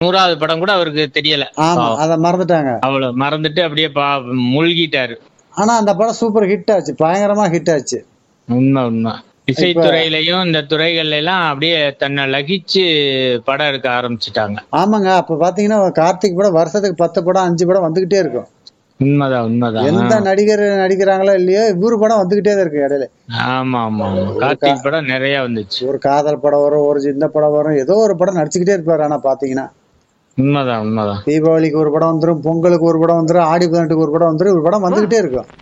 நூறாவது படம் கூட அவருக்கு தெரியல ஆமா அத மறந்துட்டாங்க அவ்வளவு மறந்துட்டு அப்படியே பா மூழ்கிட்டாரு ஆனா அந்த படம் சூப்பர் ஹிட் ஆச்சு பயங்கரமா ஹிட் ஆச்சு உண்மை உண்மை இசைத்துறையிலையும் இந்த துறைகள்ல எல்லாம் அப்படியே தன்னை லகிச்சு படம் எடுக்க ஆரம்பிச்சுட்டாங்க ஆமாங்க அப்ப பாத்தீங்கன்னா கார்த்திக் படம் வருஷத்துக்கு பத்து படம் அஞ்சு படம் வந்துகிட்டே இருக்கும் உண்மைதான் உண்மைதான் எந்த நடிகர் நடிக்கிறாங்களோ இல்லையோ இவரு படம் வந்துகிட்டே தான் இருக்கு இடையில ஆமா ஆமா ஆமா கார்த்திக் படம் நிறைய வந்துச்சு ஒரு காதல் படம் வரும் ஒரு இந்த படம் வரும் ஏதோ ஒரு படம் நடிச்சுக்கிட்டே இருப்பாரு ஆனா பாத்தீங்கன்னா உண்மைதான் உண்மைதான் தீபாவளிக்கு ஒரு படம் வந்துரும் பொங்கலுக்கு ஒரு படம் வந்துரும் ஆடி பதினெட்டுக்கு ஒரு படம் வந்துரும் ஒரு படம் வந்துகிட்டே இருக்கும்